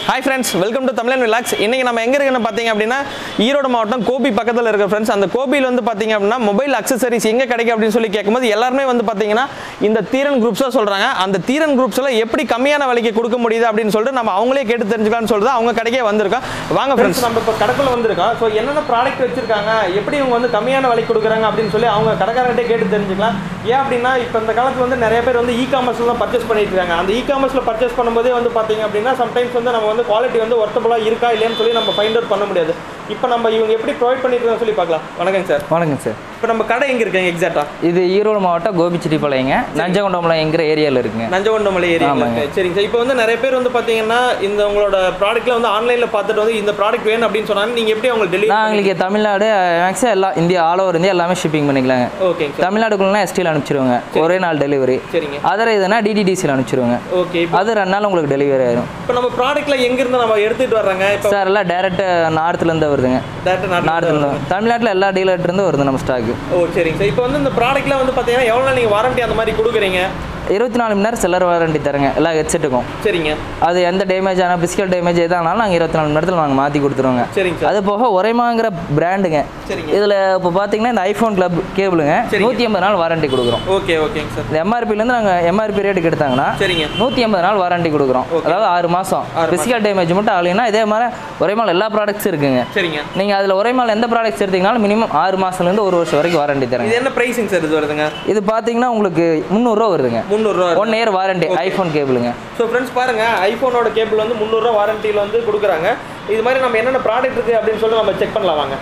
Hi friends welcome to Tamilan relax இன்னைக்கு நம்ம எங்க இருக்குன்னு பார்த்தீங்க அப்படின்னா ஈரோடு மாவட்டம் கோபி பக்கத்தில் இருக்கிற ஃப்ரெண்ட்ஸ் அந்த கோபியில் வந்து பார்த்தீங்க அப்படின்னா மொபைல் அக்சசரிஸ் எங்கே கிடைக்கும் அப்படின்னு சொல்லி கேட்கும்போது எல்லாருமே வந்து பார்த்தீங்கன்னா இந்த தீரன் குரூப்ஸாக சொல்கிறாங்க அந்த தீரன் குரூப்ஸில் எப்படி கம்மியான விலைக்கு கொடுக்க முடியுது அப்படின்னு சொல்லிட்டு நம்ம அவங்களே கேட்டு தெரிஞ்சுக்கலாம்னு சொல்லிட்டு அவங்க கடைக்கே வந்திருக்கோம் வாங்க ஃப்ரெண்ட்ஸ் நம்ம இப்போ கடைக்குள்ள வந்திருக்கோம் ஸோ என்னென்ன ப்ராடக்ட் வச்சிருக்காங்க எப்படி இவங்க வந்து கம்மியான விலைக்கு கொடுக்குறாங்க அப்படின்னு சொல்லி அவங்க கடைக்காரர்கிட்டே கேட்டு தெரிஞ்சுக்கலாம் ஏன் அப்படின்னா இப்போ இந்த காலத்துல வந்து நிறைய பேர் வந்து இ காமர்ஸ்ல தான் பர்ச்சேஸ் பண்ணிட்டு இருக்காங்க அந்த இ காமர்ஸ்ல பர்ச்சேஸ் பண்ணும்போதே வந்து பார்த்தீங்க அப்படின்னா சம்டைம்ஸ் வந்து நம்ம வந்து குவாலிட்டி வந்து ஒர்த்தபுளாக இருக்கா இல்லையான்னு சொல்லி நம்ம ஃபைண்ட் அவுட் பண்ண முடியாது இப்போ நம்ம இவங்க எப்படி ப்ரொவைட் பண்ணிருக்காங்க சொல்லி பார்க்கலாம் வணக்கம் சார் வணக்கம் சார் இப்போ நம்ம கடை எங்கே இருக்குங்க எக்ஸாக்டா இது ஈரோடு மாவட்டம் கோபிச்செட்டிப்பாளையங்க நஞ்சகொண்டமலைங்கிற ஏரியாவில் இருக்குங்க நஞ்சகொண்டமலை ஏரியா ஆமாங்க. சரிங்க சார் இப்போ வந்து நிறைய பேர் வந்து பார்த்தீங்கன்னா இந்த உங்களோட ப்ராடக்ட்ல வந்து ஆன்லைனில் பார்த்துட்டு வந்து இந்த ப்ராடக்ட் வேணும் அப்படின்னு சொன்னாங்க நீங்கள் எப்படி அவங்களுக்கு டெலிவரி நான் எங்களுக்கு தமிழ்நாடு மேக்ஸிமம் எல்லா இந்தியா ஆல் ஓவர் இந்தியா எல்லாமே ஷிப்பிங் பண்ணிக்கலாங்க ஓகேங்க சார் தமிழ்நாடுக்குள்ளனா எஸ்டியில் அனுப்பிச்சிருவாங்க ஒரே நாள் டெலிவரி சரிங்க அதர் இதுனா டிடிடிசியில் அனுப்பிச்சிருவாங்க ஓகே அது ரெண்டு நாள் உங்களுக்கு டெலிவரி ஆயிரும் இப்போ நம்ம ப்ராடக்ட்ல எங்கேருந்து நம்ம எடுத்துகிட்டு வர்றாங்க இப்போ சார் எல்லாம் டேரெக்ட் நார்த்துலேருந்து வருதுங்க டேரக்டாக நாட்டு நார்த்துலேருந்து தமிழ்நாட்டில் எல்லா டீலர்லேருந்து வருது நம்ம ஸ்டாக்கு ஓ சரிங்க சார் இப்போ வந்து இந்த ப்ராடக்ட்ல வந்து பார்த்தீங்கன்னா எவ்வளோ நாள் நீங்கள் வாரண்டி அந்த மாதிரி கொடுக்குறீங்க இருபத்தி நாலு மணி நேரம் செல்லர் வாரண்டி தரங்க எல்லா ஹெட்செட்டுக்கும் சரிங்க அது எந்த டேமேஜ் ஆனால் பிஸ்கல் டேமேஜ் எதானாலும் நாங்கள் இருபத்தி நாலு மணி நேரத்தில் நாங்கள் மாற்றி கொடுத்துருவோங்க சரிங்க சார் அது போக ஒரேமாங்கிற பிராண்டுங்க சரிங்க இதில் இப்போ பார்த்தீங்கன்னா இந்த ஐஃபோன் கிளப் கேபிளுங்க சரிங்க. நூற்றி ஐம்பது நாள் வாரண்டி கொடுக்குறோம் ஓகே ஓகேங்க சார் இந்த எம்ஆர்பிலேருந்து நாங்கள் எம்ஆர்பி ரேட்டுக்கு எடுத்தாங்கன்னா சரிங்க நூற்றி ஐம்பது நாள் வாரண்டி கொடுக்குறோம் அதாவது ஆறு மாதம் ஆறு பிசிக்கல் டேமேஜ் மட்டும் ஆகலைன்னா இதே மாதிரி ஒரே மால் எல்லா ப்ராடக்ட்ஸ் இருக்குங்க சரிங்க நீங்கள் அதில் ஒரே மால் எந்த ப்ராடக்ட்ஸ் எடுத்தீங்கனாலும் மினிமம் ஆறு மாதத்துலேருந்து ஒரு வருஷம் வரைக்கும் வாரண்டி தரேங்க இது என்ன ப்ரைஸிங் சார் இது வருதுங்க இது பார்த்தீங்கன்னா உங்களுக்கு முந்நூறுரூவா வருதுங்க முந்நூறுரூவா ஒன் இயர் வாரண்டி ஐஃபோன் கேபிளுங்க ஸோ ஃப்ரெண்ட்ஸ் பாருங்க ஐஃபோனோட கேபிள் வந்து முந்நூறுரூவா வாரண்டியில் வந்து கொடுக்குறாங்க இது மாதிரி நம்ம என்னென்ன ப்ராடக்ட் இருக்குது அப்படின்னு சொல்லிட்டு நம்ம செக் பண்ணலாம் வாங்க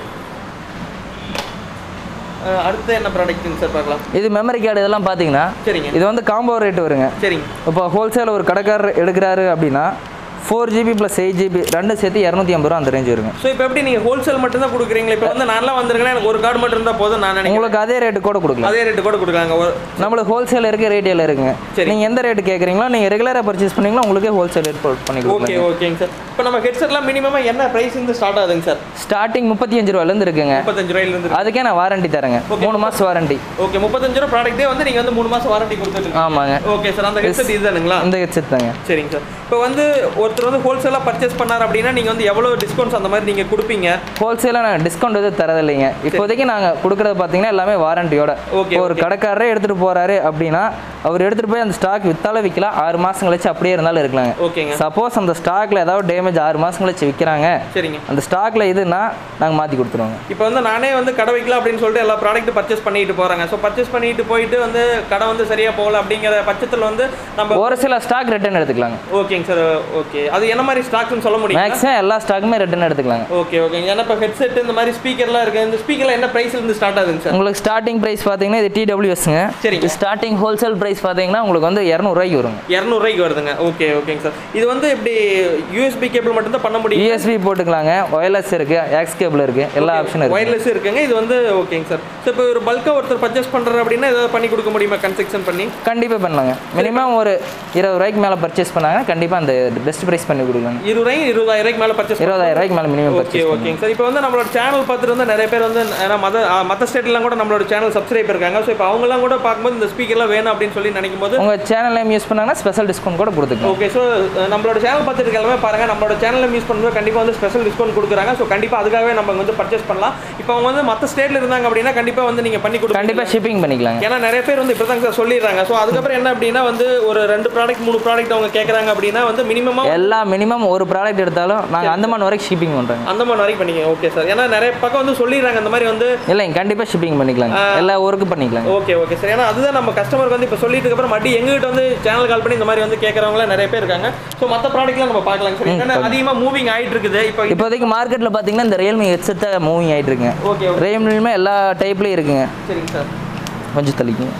அஹ் அடுத்து என்ன ப்ராடக்ட்னு சார் பார்க்கலாம் இது மெமரி கார்டு இதெல்லாம் பார்த்தீங்கன்னா சரிங்க இது வந்து காம்போ ரேட் வருங்க சரிங்க இப்போ ஹோல்சேல் ஒரு கடைக்காரர் எடுக்கிறாரு அப்படின்னா four GB plus eight GB ரெண்டு சேர்த்து இரநூத்தி ஐம்பது ரூபா அந்த ரேஞ்ச் வருங்க ஸோ இப்போ எப்படி நீங்கள் ஹோல்சேல் மட்டும் தான் கொடுக்குறீங்களா இப்போ வந்து நல்லா வந்திருக்கேன்னா எனக்கு ஒரு கார்டு மட்டும் இருந்தால் போதும் நான் நினைக்கிறேன் உங்களுக்கு அதே ரேட்டு கூட கொடுக்கலாம் அதே ரேட்டு கூட கொடுக்குறாங்க ஒரு நம்மளுக்கு ஹோல்சேல் இருக்கு ரேட்டில் இருக்குங்க சரி. நீங்கள் எந்த ரேட்டு கேட்குறீங்களோ நீங்கள் ரெகுலராக பர்ச்சேஸ் பண்ணீங்களோ உங்களுக்கே ஹோல்சேல் ரேட் பண்ணி ஓகே கொடுக்கலாம் ஓகேங்க சார் இப்போ நம்ம ஹெட்செட்லாம் மினிமமாக என்ன ப்ரைஸ் இருந்து ஸ்டார்ட் ஆகுதுங்க சார் ஸ்டார்டிங் முப்பத்தி அஞ்சு ரூபாயிலேருந்து இருக்குங்க முப்பத்தஞ்சு ரூபாயிலேருந்து அதுக்கே நான் வாரண்டி தரேங்க மூணு மாதம் வாரண்டி ஓகே முப்பத்தஞ்சு ரூபா ப்ராடக்ட்டே வந்து நீங்கள் வந்து மூணு மாதம் வாரண்டி கொடுத்துருக்கீங்க ஆமாங்க ஓகே சார் அந்த ஹெட்செட் இதுதானுங்களா இந்த ஹெட்செட் தாங்க சரிங்க சார் இப்போ வந்து ஒருத்தர் வந்து ஹோல்சேலாக பர்ச்சேஸ் பண்ணார் அப்படின்னா நீங்கள் வந்து எவ்வளோ டிஸ்கவுண்ட்ஸ் அந்த மாதிரி நீங்கள் கொடுப்பீங்க ஹோல்சேலாக நாங்கள் டிஸ்கவுண்ட் எதுவும் தரதில்லைங்க இப்போதைக்கு நாங்கள் கொடுக்குறது பார்த்தீங்கன்னா எல்லாமே வாரண்டியோட Okay, ஒரு கடைக்காரரே எடுத்துகிட்டு போகிறாரு அப்படின்னா அவர் எடுத்துகிட்டு போய் அந்த ஸ்டாக் வித்தாலும் விற்கலாம் ஆறு மாதம் கழிச்சு அப்படியே இருந்தாலும் இருக்கலாங்க ஓகேங்க சப்போஸ் அந்த ஸ்டாக்ல ஏதாவது டேமேஜ் ஆறு மாதம் கழிச்சு விற்கிறாங்க சரிங்க அந்த ஸ்டாக்ல இதுன்னா நாங்கள் மாற்றி கொடுத்துருவோங்க இப்போ வந்து நானே வந்து கடை வைக்கலாம் அப்படின்னு சொல்லிட்டு எல்லா ப்ராடக்ட் பர்ச்சேஸ் பண்ணிட்டு போகிறாங்க ஸோ பர்ச்சேஸ் பண்ணிட்டு போயிட்டு வந்து கடை வந்து சரியாக போகல அப்படிங்கிற பட்சத்தில் வந்து நம்ம ஒரு சில ஸ்டாக் ரிட்டர்ன் எடுத்துக்கலாங்க ஓகேங்க சார் ஓகே அது என்ன மாதிரி ஸ்டாக்ஸ்னு சொல்ல முடியும் மேக்ஸிமம் எல்லா ஸ்டாக்குமே ரிட்டர்ன் எடுத்துக்கலாங்க ஓகே ஓகேங்க ஏன்னா இப்போ ஹெட்செட் இந்த மாதிரி ஸ்பீக்கர்லாம் இருக்குது இந்த ஸ்பீக்கர்லாம் என்ன ப்ரைஸ்ல இருந்து ஸ்டார்ட் ஆகுதுங்க சார் உங்களுக்கு ஸ்டார்டிங் ப்ரைஸ் பார்த்தீங்கன்னா இது டிடபிள்யூஎஸ்ங்க சரிங்க. ஸ்டார்டிங் ஹோல்சேல் ப்ரைஸ் பார்த்தீங்கன்னா உங்களுக்கு வந்து இரநூறுவாய்க்கு வருங்க இரநூறுவாய்க்கு வருதுங்க ஓகே ஓகேங்க சார் இது வந்து இப்படி யூஎஸ்பி கேபிள் மட்டும் தான் பண்ண முடியும் யூஎஸ்பி போட்டுக்கலாங்க ஒயர்லெஸ் இருக்கு எக்ஸ் கேபிள் இருக்கு எல்லா ஆப்ஷனும் இருக்கு ஒயர்லெஸ் இருக்குங்க இது வந்து ஓகேங்க சார் ஸோ இப்போ ஒரு பல்காக ஒருத்தர் பர்ச்சேஸ் பண்ணுறாரு அப்படின்னா ஏதாவது பண்ணி கொடுக்க முடியுமா கன்ஸ்ட்ரக்ஷன் பண்ணி கண்டிப்பாக பண்ணலாங்க மினிமம் ஒரு இருபது ரூபாய்க்கு மேலே பர்ச்சேஸ் பண்ணாங்கன்னா கண்டிப்பாக அந்த பெஸ்ட் ப்ரைஸ் பண்ணி கொடுக்கலாங்க இருபதாயிரம் இருபதாயிரம் மேலே பர்ச்சேஸ் இருபதாயிரம் ரூபாய்க்கு மேலே மினிமம் ஓகே பர்ச்சேஸ் ஓகேங்க சார் இப்போ வந்து நம்மளோட சேனல் பார்த்துட்டு வந்து நிறைய பேர் வந்து ஏன்னா மத மற்ற ஸ்டேட்லாம் கூட நம்மளோட சேனல் சப்ஸ்கிரைப் இருக்காங்க ஸோ இப்போ அவங்கலாம் கூட பார்க்கும்போது இந்த ஸ்பீக்கர்லாம் வேணும் அப்படின்னு சொல்லி நினைக்கும் போது உங்கள் சேனல் நேம் யூஸ் பண்ணாங்கன்னா ஸ்பெஷல் டிஸ்கவுண்ட் கூட கொடுத்துக்கலாம் ஓகே ஸோ நம்மளோட சேனல் பார்த்துட்டு எல்லாமே பாருங்க நம்மளோட சேனலில் யூஸ் பண்ணும்போது கண்டிப்பாக வந்து ஸ்பெஷல் டிஸ்கவுண்ட் கொடுக்குறாங்க ஸோ கண்டிப்பாக அதுக்காகவே நம்ம வந்து பர்ச்சேஸ் பண்ணலாம் இப்போ அவங்க வந்து மற்ற ஸ்டேட்ல இருந்தாங்க அப்படின்னா கண்டிப்பாக வந்து நீங்கள் பண்ணி கொடுங்க கண்டிப்பாக ஷிப்பிங் பண்ணிக்கலாங்க ஏன்னா நிறைய பேர் வந்து இப்போ சார் சொல்லிடுறாங்க ஸோ அதுக்கப்புறம் என்ன அப்படின்னா வந்து ஒரு ரெண்டு ப்ராடக்ட் மூணு ப்ராடக்ட் அவங்க கேட்குறாங்க அப்படின்னா வந்து மினிமமாக எல்லா மினிமம் ஒரு ப்ராடக்ட் எடுத்தாலும் நாங்கள் அந்தமான் வரைக்கும் ஷிப்பிங் பண்ணுறோங்க அந்த மாதிரி வரைக்கும் பண்ணிக்க ஓகே சார் ஏன்னா நிறைய பக்கம் வந்து சொல்லிடுறாங்க அந்த மாதிரி வந்து இல்லைங்க கண்டிப்பாக ஷிப்பிங் பண்ணிக்கலாங்க எல்லா ஊருக்கும் பண்ணிக்கலாங்க ஓகே ஓகே சார் ஏன்னா அதுதான் நம்ம கஸ்டமருக்கு வந்து இப்போ சொல்லிட்டு அப்புறம் மறுபடியும் எங்ககிட்ட வந்து சேனல் கால் பண்ணி இந்த மாதிரி வந்து கேட்குறவங்களாம் நிறைய பேர் இருக்காங்க ஸோ மற்ற ப்ராடக்ட்லாம் நம்ம பார்க்கலாம் சார் ஏன்னா அதிகமாக மூவிங் ஆயிட்டு இருக்குது இப்போ இப்போதைக்கு மார்க்கெட்டில் பார்த்தீங்கன்னா இந்த ரியல்மி ஹெட்செட் தான் மூவிங் ஆகிட்டு இருக்குங்க ஓகே ஓகே ரியல்மிலுமே எல்லா டைப்லேயும் இருக்குங்க சரிங்க சார் கொஞ்சம் தள்ளிக்குங்க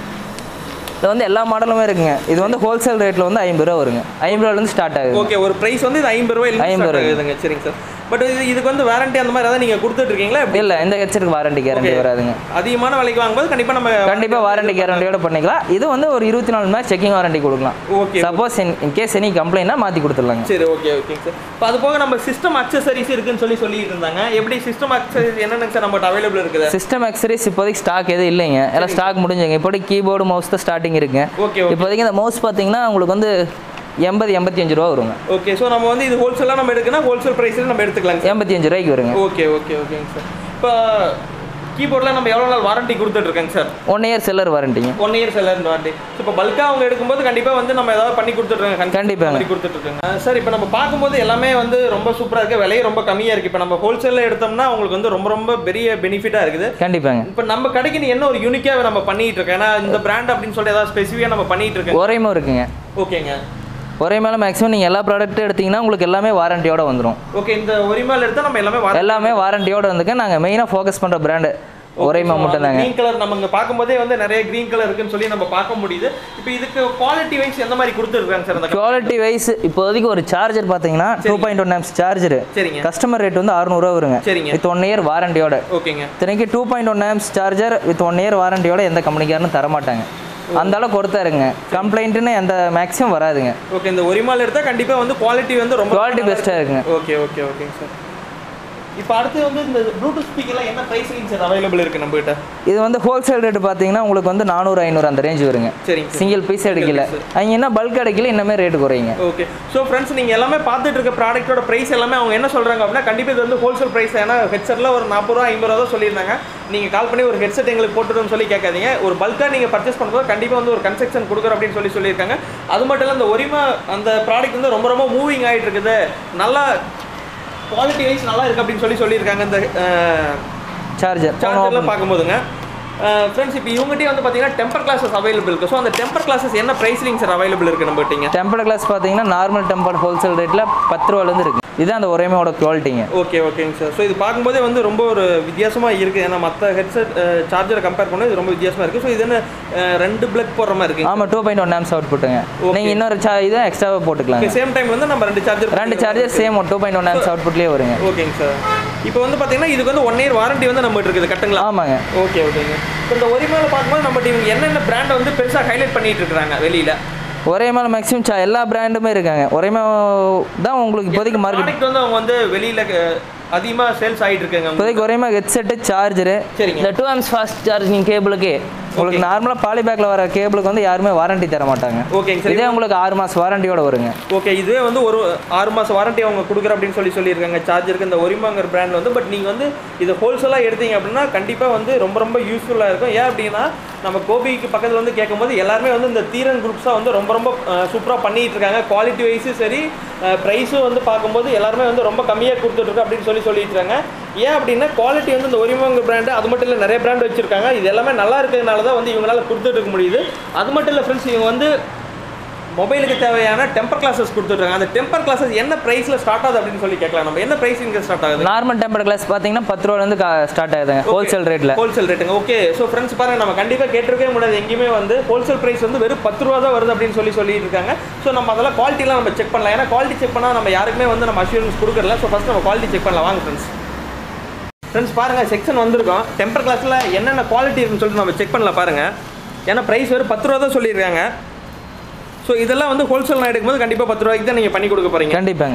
இது வந்து எல்லா மாடலுமே இருக்குங்க இது வந்து ஹோல்சேல் ரேட்டில் வந்து ஐம்பது ரூபா வருங்க ஐம்பது ரூபாலேருந்து ஸ்டார்ட் ஆகுது ஓகே ஒரு ப்ரைஸ் வந்து இது ஐம்பது ரூபாய் ஐம்பது ரூபாய். ஆகுதுங்க சரிங்க சார் பட் இது இதுக்கு வந்து வாரண்டி அந்த மாதிரி ஏதாவது நீங்கள் கொடுத்துட்டு இருக்கீங்களா எப்படி இல்லை இந்த ஹெட்செட்டுக்கு வாரண்டி கேரண்டி வராதுங்க அதிகமான விலைக்கு வாங்கும்போது கண்டிப்பாக நம்ம கண்டிப்பாக வாரண்டி கேரண்டியோட பண்ணிக்கலாம் இது வந்து ஒரு இருபத்தி நாலு மணி நேரம் செக்கிங் வாரண்டி கொடுக்கலாம் okay suppose in case any கம்ப்ளைண்ட்னா மாற்றி கொடுத்துடலாங்க சரி ஓகே ஓகேங்க சார் இப்போ அது போக நம்ம சிஸ்டம் அக்சசரிஸ் இருக்குன்னு சொல்லி சொல்லிட்டு இருந்தாங்க எப்படி சிஸ்டம் அக்சசரிஸ் என்னென்னங்க சார் நம்மகிட்ட அவைலபிள் இருக்குது சிஸ்டம் அக்சரிஸ் இப்போதைக்கு ஸ்டாக் எதுவும் இல்லைங்க எல்லாம் ஸ்டாக் முடிஞ்சுங்க இப்போதைக்கு கீபோர்டு மவுஸ் தான் ஸ்டார்டிங் இருக்குங்க ஓகே ஓகே இப்போதைக்கு இந்த மவுஸ் பார்த்தீங்கன்னா உங்களுக்கு வந்து எண்பது எண்பத்தி அஞ்சு ரூபா வருங்க ஓகே ஸோ நம்ம வந்து இது ஹோல்சேலாக நம்ம எடுக்கணும் ஹோல்சேல் ப்ரைஸில் நம்ம எடுத்துக்கலாம் எண்பத்தி அஞ்சு ரூபாய்க்கு வருங்க ஓகே ஓகே ஓகேங்க சார் இப்போ கீபோர்டில் நம்ம எவ்வளோ நாள் வாரண்டி கொடுத்துட்ருக்கேங்க சார் ஒன் இயர் செல்லர் வாரண்டிங்க ஒன் இயர் செல்லர் வாரண்டி இப்போ பல்காக அவங்க எடுக்கும்போது கண்டிப்பாக வந்து நம்ம ஏதாவது பண்ணி கொடுத்துட்ருக்காங்க கண்டிப்பாங்க. பண்ணி கொடுத்துட்ருக்காங்க சார் இப்போ நம்ம பார்க்கும்போது எல்லாமே வந்து ரொம்ப சூப்பராக இருக்குது விலையும் ரொம்ப கம்மியாக இருக்குது இப்போ நம்ம ஹோல்சேலில் எடுத்தோம்னா உங்களுக்கு வந்து ரொம்ப ரொம்ப பெரிய பெனிஃபிட்டாக இருக்குது கண்டிப்பாங்க இப்போ நம்ம கடைக்கு நீ என்ன ஒரு யூனிக்காக நம்ம பண்ணிட்டு இருக்கோம் ஏன்னா இந்த பிராண்ட் அப்படின்னு சொல்லிட்டு ஏதாவது ஸ்பெசிஃபிக்காக நம்ம பண்ணிட்டு இருக்கோம் ஒரேமும் இருக்குங்க ஓகேங்க ஒரே மேலே மேக்ஸிமம் நீங்கள் எல்லா ப்ராடக்ட்டும் எடுத்தீங்கன்னா உங்களுக்கு எல்லாமே வாரண்டியோட வந்துடும் ஓகே இந்த ஒரிமால் எடுத்தால் நம்ம எல்லாமே வர எல்லாமே வாரண்டியோட வந்துங்க நாங்கள் மெயினாக ஃபோக்கஸ் பண்ணுற பிராண்டு ஒரேமா மட்டும் தாங்க கிரீன் கலர் நம்ம இங்க பார்க்கும்போதே வந்து நிறைய கிரீன் கலர் இருக்குன்னு சொல்லி நம்ம பார்க்க முடியுது இப்போ இதுக்கு குவாலிட்டி வைஸ் எந்த மாதிரி கொடுத்துருக்காங்க சார் அந்த குவாலிட்டி வைஸ் இப்போதைக்கு ஒரு சார்ஜர் பார்த்தீங்கன்னா two point one amps charger சரிங்க கஸ்டமர் ரேட் வந்து அறுநூறுவா வருங்க சரிங்க வித் ஒன் இயர் வாரண்டியோட ஓகேங்க இத்தனைக்கு two point one amps charger with one year வாரண்டியோட எந்த கம்பெனிக்காரனும் தர மாட்டாங்க அந்த அளவுக்கு கொடுத்தாருங்க கம்ப்ளைண்ட்டுன்னு எந்த மேக்ஸிமம் வராதுங்க ஓகே இந்த ஒரிமால் எடுத்தால் கண்டிப்பா வந்து குவாலிட்டி வந்து ரொம்ப குவாலிட்டி பெஸ்ட்டாக இருக்குங்க ஓகே ஓகே ஓகேங்க சார் இப்போ அடுத்து வந்து இந்த ப்ளூடூத் ஸ்பீக்கர்லாம் என்ன ப்ரைஸ்லிங் சார் அவைலபிள் இருக்கு நம்ம கிட்ட இது வந்து ஹோல்சேல் ரேட் பார்த்தீங்கன்னா உங்களுக்கு வந்து நானூறு ஐநூறு அந்த ரேஞ்ச் வருங்க சரிங்க சார் சிங்கிள் பீஸ் எடுக்கல அவங்க என்ன பல்க் அடைக்கல இன்னமே ரேட் குறையுங்க ஓகே ஸோ ஃப்ரெண்ட்ஸ் நீங்கள் எல்லாமே பார்த்துட்டு இருக்க ப்ராடக்ட்டோட ப்ரைஸ் எல்லாமே அவங்க என்ன சொல்கிறாங்க அப்படின்னா கண்டிப்பாக இது வந்து ஹோல்சேல் ப்ரைஸ் ஏன்னா ஹெட்செட்டில் ஒரு நாற்பது ரூபா ஐம்பது ரூபா தான் சொல்லியிருந்தாங்க நீங்கள் கால் பண்ணி ஒரு ஹெட்செட் எங்களுக்கு போட்டுருன்னு சொல்லி கேட்காதீங்க ஒரு பல்காக நீங்கள் பர்ச்சேஸ் பண்ணும்போது கண்டிப்பாக வந்து ஒரு கன்செக்ஷன் கொடுக்குறோம் அப்படின்னு சொல்லி சொல்லியிருக்காங்க அது மட்டும் இல்லை இந்த ஒரிமா அந்த ப்ராடக்ட் வந்து ரொம்ப ரொம்ப மூவிங் ஆகிட்டு இருக்குது நல்லா குவாலிட்டி வைஸ் நல்லா இருக்கு அப்படின்னு சொல்லி சொல்லியிருக்காங்க இந்த சார்ஜர் சார்ஜர்லாம் பார்க்கும்போதுங்க ஃப்ரெண்ட்ஸ் இப்போ இவங்ககிட்டயே வந்து பார்த்தீங்கன்னா டெம்பர் கிளாஸஸ் அவைலபிள் இருக்குது ஸோ அந்த டெம்பர் கிளாஸஸ் என்ன ப்ரைஸ்லிங் சார் அவைலபிள் இருக்குது நம்ம கிட்டீங்க டெம்பர் கிளாஸ் பார்த்தீங்கன்னா நார்மல் டெம்பர் ஹோல்சேல் ரேட்டில் பத்து ரூபாலேருந்து இருக்கு இதுதான் அந்த ஒரேமையோட குவாலிட்டிங்க ஓகே ஓகேங்க சார் ஸோ இது பார்க்கும்போதே வந்து ரொம்ப ஒரு வித்தியாசமாக இருக்குது ஏன்னா மற்ற ஹெட்செட் சார்ஜரை கம்பேர் பண்ண இது ரொம்ப வித்தியாசமாக இருக்குது ஸோ இது என்ன அஹ், ரெண்டு பிளக் போடுற மாதிரி இருக்குது ஆமாம் டூ பாயிண்ட் ஒன் ஆம்ஸ் அவுட் புட்டுங்க நீங்கள் இன்னொரு சா இதை எக்ஸ்ட்ராவாக போட்டுக்கலாங்க சேம் டைம் வந்து நம்ம ரெண்டு சார்ஜர் ரெண்டு charger same two point one amps அவுட் புட்லேயே வருங்க ஓகேங்க சார் இப்போ வந்து பார்த்தீங்கன்னா இதுக்கு வந்து ஒன் இயர் வாரண்டி வந்து நம்ம இருக்குது கட்டுங்களா ஆமாங்க ஓகே ஓகேங்க இப்போ இந்த ஒரிமால பார்க்கும்போது நம்ம இவங்க என்னென்ன பிராண்டை வந்து பெருசாக ஹைலைட் பண்ணிட்டு இருக்காங்க வெளியில் ஒரே மேலே மேக்ஸிமம் சா எல்லா பிராண்டுமே இருக்காங்க ஒரே தான் உங்களுக்கு இப்போதைக்கு மார்க்கெட் ப்ராடக்ட் வந்து அவங்க வந்து வெளியில் அதிகமாக சேல்ஸ் ஆகிட்டு இருக்காங்க இப்போதைக்கு ஒரே மாதிரி ஹெட்செட்டு சார்ஜரு சரிங்க. இந்த டூ ஆம்ஸ் ஃபாஸ்ட் சார்ஜிங் கேபிளுக்கு உங்களுக்கு நார்மலாக பாலி பேக்கில் வர கேபிளுக்கு வந்து யாருமே வாரண்டி தர மாட்டாங்க ஓகேங்க சார் இதே உங்களுக்கு ஆறு மாதம் வாரண்டியோட வருங்க ஓகே இதுவே வந்து ஒரு ஆறு மாதம் வாரண்டி அவங்க கொடுக்குற அப்படின்னு சொல்லி சொல்லியிருக்காங்க சார்ஜருக்கு இந்த ஒரிமாங்கிற பிராண்ட் வந்து பட் நீங்கள் வந்து இது ஹோல்சேலாக எடுத்தீங்க அப்படின்னா கண்டிப்பாக வந்து ரொம்ப ரொம்ப யூஸ்ஃபுல்லாக இருக்கும் ஏன் அப்படின்னா நம்ம கோபிக்கு பக்கத்தில் வந்து கேட்கும்போது எல்லாருமே வந்து இந்த தீரன் குரூப்ஸாக வந்து ரொம்ப ரொம்ப சூப்பராக பண்ணிட்டு இருக்காங்க குவாலிட்டி வைஸும் சரி ப்ரைஸும் வந்து பார்க்கும்போது எல்லாருமே வந்து ரொம்ப கம்மியாக கொடுத்துட்ருக்கு அப்படின்னு சொல்லி சொல்லிட்டு இருக்காங்க ஏன் அப்படின்னா குவாலிட்டி வந்து இந்த ஒரிமாங்க பிராண்டு அது மட்டும் இல்லை நிறைய பிராண்ட் வச்சிருக்காங்க இது எல்லாமே நல்லா இருக்கிறதுனால தான் வந்து இவங்களால கொடுத்துட்டு இருக்க முடியுது அது மட்டும் இல்லை ஃப்ரெண்ட்ஸ் இவங்க வந்து மொபைலுக்கு தேவையான டெம்பர் கிளாஸஸ் கொடுத்துட்றாங்க அந்த டெம்பர் கிளாஸஸ் என்ன ப்ரைஸில் ஸ்டார்ட் ஆகுது அப்படின்னு சொல்லி கேட்கலாம் நம்ம என்ன ப்ரைஸ் இங்கே ஸ்டார்ட் ஆகுது நார்மல் டெம்பர் கிளாஸ் பார்த்தீங்கன்னா பத்து ரூபாலேருந்து ஸ்டார்ட் ஆகுதுங்க ஹோல்சேல் ரேட்டில் ஹோல்சேல் ரேட்டுங்க ஓகே ஸோ ஃப்ரெண்ட்ஸ் பாருங்க நம்ம கண்டிப்பாக கேட்டிருக்கவே முடியாது எங்கேயுமே வந்து ஹோல்சேல் ப்ரைஸ் வந்து வெறும் பத்து ரூபா தான் வருது அப்படின்னு சொல்லி சொல்லிட்டு இருக்காங்க ஸோ நம்ம அதெல்லாம் குவாலிட்டிலாம் நம்ம செக் பண்ணலாம் ஏன்னா குவாலிட்டி செக் பண்ணால் நம்ம யாருக்குமே வந்து நம்ம அஷூரன்ஸ் கொடுக்கறல ஸோ ஃபஸ்ட் நம்ம குவாலிட்டி செக் பண்ணலாம் வாங்க ஃப்ரெண்ட்ஸ் ஃப்ரெண்ட்ஸ் பாருங்கள் செக்ஷன் வந்திருக்கோம் டெம்பர் கிளாஸில் என்னென்ன குவாலிட்டி இருக்குன்னு சொல்லிட்டு நம்ம செக் பண்ணலாம் பாருங்கள் ஏன்னா ப்ரைஸ் வெறும் பத்து ரூபா தான் சொல்லியிருக்காங்க ஸோ இதெல்லாம் வந்து ஹோல்சேல் நான் எடுக்கும்போது கண்டிப்பாக பத்து ரூபாய்க்கு தான் நீங்கள் பண்ணி கொடுக்க போகிறீங்க கண்டிப்பாங்க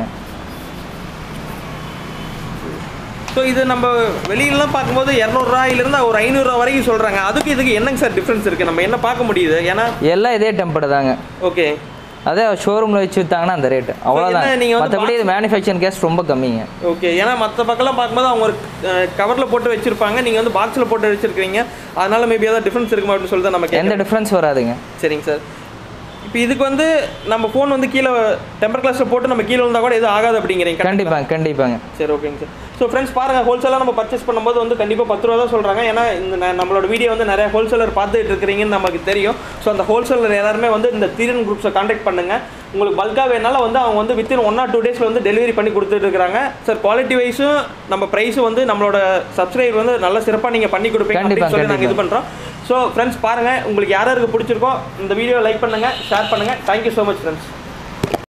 ஸோ இது நம்ம வெளியிலலாம் பார்க்கும்போது இரநூறுவாயிலிருந்து ஒரு ஐநூறுரூவா வரைக்கும் சொல்கிறாங்க அதுக்கு இதுக்கு என்னங்க சார் டிஃப்ரென்ஸ் இருக்குது நம்ம என்ன பார்க்க முடியுது ஏன்னா எல்லாம் இதே டெம்பர் தாங்க ஓகே அதே ஷோரூமில் வச்சு விற்றாங்கன்னா அந்த ரேட்டு அவ்வளோதான் என்ன நீங்க வந்து மற்றபடி இது மேனுஃபேக்சரிங் கேஸ் ரொம்ப கம்மிங்க ஓகே ஏன்னா மற்ற பக்கம்லாம் பார்க்கும்போது அவங்க ஒரு கவரில் போட்டு வச்சிருப்பாங்க நீங்கள் வந்து பாக்ஸில் போட்டு வச்சிருக்கீங்க அதனால மேபி ஏதாவது டிஃப்ரென்ஸ் இருக்குமா அப்படின்னு சொல்லிட்டு நம்ம எந்த கேட்க டிஃப்ரென்ஸ் வராதுங்க சரிங்க சார் இப்போ இதுக்கு வந்து நம்ம ஃபோன் வந்து கீழே டெம்பர் கிளாஸில் போட்டு நம்ம கீழே வந்தால் கூட எதுவும் ஆகாது அப்படிங்கிறீங்க கண்டிப்பாங்க கண்டிப்பாங்க சரி ஓகேங்க சார் ஸோ ஃப்ரெண்ட்ஸ் பாருங்கள் ஹோல்சேலாக நம்ம பர்ச்சேஸ் பண்ணும்போது வந்து கண்டிப்பாக பத்து ரூபா தான் சொல்கிறாங்க ஏன்னா இந்த ந- நம்மளோட வீடியோ வந்து நிறைய ஹோல்சேலர் பார்த்துட்டு இருக்கிறீங்கன்னு நமக்கு தெரியும் ஸோ அந்த ஹோல்சேலர் எல்லாருமே வந்து இந்த தீரன் குரூப்ஸை காண்டாக்ட் பண்ணுங்கள் உங்களுக்கு பல்காக வேணாலும் வந்து அவங்க வந்து வித்தின் ஒன் ஆர் டூ டேஸில் வந்து டெலிவரி பண்ணி கொடுத்துட்டு இருக்காங்க சார் குவாலிட்டி வைஸும் நம்ம ப்ரைஸும் வந்து நம்மளோட சப்ஸ்கிரைபர் வந்து நல்ல சிறப்பாக நீங்கள் பண்ணி கொடுப்பீங்க கண்டிப்பா, அப்படின்னு சொல்லி நாங்கள் இது கண்டிப்பா. பண்ணுறோம் ஸோ ஃப்ரெண்ட்ஸ் பாருங்கள் உங்களுக்கு யார் யாருக்கு பிடிச்சிருக்கோ இந்த வீடியோ லைக் பண்ணுங்கள் ஷேர் பண்ணுங்கள் தேங்க்யூ ஸோ மச் ஃப்ரெண்ட்ஸ்